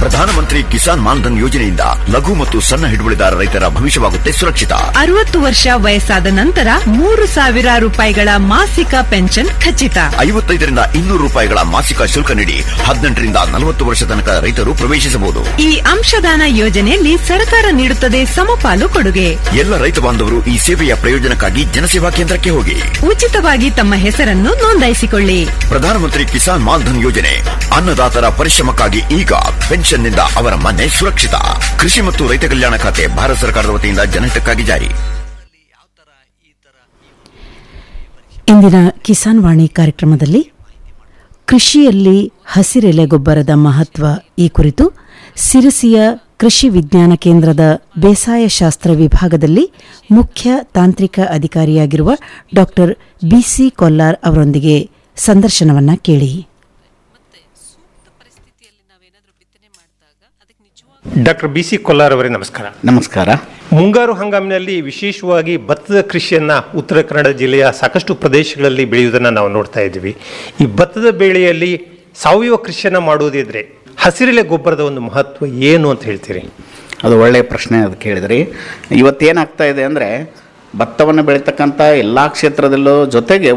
ಪ್ರಧಾನಮಂತ್ರಿ ಕಿಸಾನ್ ಮಾನ್ಧನ್ ಯೋಜನೆಯಿಂದ ಲಘು ಮತ್ತು ಸಣ್ಣ ಹಿಡುವಳಿದಾರ ರೈತರ ಭವಿಷ್ಯವಾಗುತ್ತೆ ಸುರಕ್ಷಿತ ಅರವತ್ತು ವರ್ಷ ವಯಸ್ಸಾದ ನಂತರ ಮೂರು ಸಾವಿರ ರೂಪಾಯಿಗಳ ಮಾಸಿಕ ಪೆನ್ಷನ್ ಖಚಿತ ಐವತ್ತೈದರಿಂದ ಇನ್ನೂರು ರೂಪಾಯಿಗಳ ಮಾಸಿಕ ಶುಲ್ಕ ನೀಡಿ ಹದಿನೆಂಟರಿಂದ ನಲವತ್ತು ವರ್ಷ ತನಕ ರೈತರು ಪ್ರವೇಶಿಸಬಹುದು ಈ ಅಂಶದಾನ ಯೋಜನೆಯಲ್ಲಿ ಸರ್ಕಾರ ನೀಡುತ್ತದೆ ಸಮಪಾಲು ಕೊಡುಗೆ ಎಲ್ಲ ರೈತ ಬಾಂಧವರು ಈ ಸೇವೆಯ ಪ್ರಯೋಜನಕ್ಕಾಗಿ ಜನಸೇವಾ ಕೇಂದ್ರಕ್ಕೆ ಹೋಗಿ ಉಚಿತವಾಗಿ ತಮ್ಮ ಹೆಸರನ್ನು ನೋಂದಾಯಿಸಿಕೊಳ್ಳಿ ಪ್ರಧಾನಮಂತ್ರಿ ಕಿಸಾನ್ ಮಾನ್ಧನ್ ಯೋಜನೆ ಅನ್ನದಾತರ ಪರಿಶ್ರಮಕ್ಕಾಗಿ ಈಗ ಪೆನ್ಷನ್ನಿಂದ ಅವರ ಮನೆ ಸುರಕ್ಷಿತ ಕೃಷಿ ಮತ್ತು ರೈತ ಕಲ್ಯಾಣ ಖಾತೆ ಭಾರತ ಸರ್ಕಾರದ ವತಿಯಿಂದ ಜನಹಿತಕ್ಕಾಗಿ ಜಾರಿ ಇಂದಿನ ಕಿಸಾನ್ ವಾಣಿ ಕಾರ್ಯಕ್ರಮದಲ್ಲಿ ಕೃಷಿಯಲ್ಲಿ ಹಸಿರೆಲೆ ಗೊಬ್ಬರದ ಮಹತ್ವ ಈ ಕುರಿತು ಸಿರಸಿಯ ಕೃಷಿ ವಿಜ್ಞಾನ ಕೇಂದ್ರದ ಬೇಸಾಯ ಶಾಸ್ತ್ರ ವಿಭಾಗದಲ್ಲಿ ಮುಖ್ಯ ತಾಂತ್ರಿಕ ಅಧಿಕಾರಿಯಾಗಿರುವ ಡಾಕ್ಟರ್ ಬಿಸಿ ಕೊಲ್ಲಾರ್ ಅವರೊಂದಿಗೆ ಸಂದರ್ಶನವನ್ನ ಕೇಳಿ ಡಾಕ್ಟರ್ ಬಿ ಸಿ ಕೊಲ್ಲಾರ್ ಅವರೇ ನಮಸ್ಕಾರ ನಮಸ್ಕಾರ ಮುಂಗಾರು ಹಂಗಾಮಿನಲ್ಲಿ ವಿಶೇಷವಾಗಿ ಭತ್ತದ ಕೃಷಿಯನ್ನ ಉತ್ತರ ಕನ್ನಡ ಜಿಲ್ಲೆಯ ಸಾಕಷ್ಟು ಪ್ರದೇಶಗಳಲ್ಲಿ ಬೆಳೆಯುವುದನ್ನು ನಾವು ನೋಡ್ತಾ ಇದ್ದೀವಿ ಈ ಭತ್ತದ ಬೆಳೆಯಲ್ಲಿ ಸಾವಯವ ಕೃಷಿಯನ್ನ ಮಾಡುವುದಿದ್ರೆ ಹಸಿರೆಲೆ ಗೊಬ್ಬರದ ಒಂದು ಮಹತ್ವ ಏನು ಅಂತ ಹೇಳ್ತೀರಿ ಅದು ಒಳ್ಳೆಯ ಪ್ರಶ್ನೆ ಅದು ಕೇಳಿದ್ರಿ ಇವತ್ತೇನಾಗ್ತಾ ಇದೆ ಅಂದರೆ ಭತ್ತವನ್ನು ಬೆಳೀತಕ್ಕಂಥ ಎಲ್ಲ ಕ್ಷೇತ್ರದಲ್ಲೂ ಜೊತೆಗೆ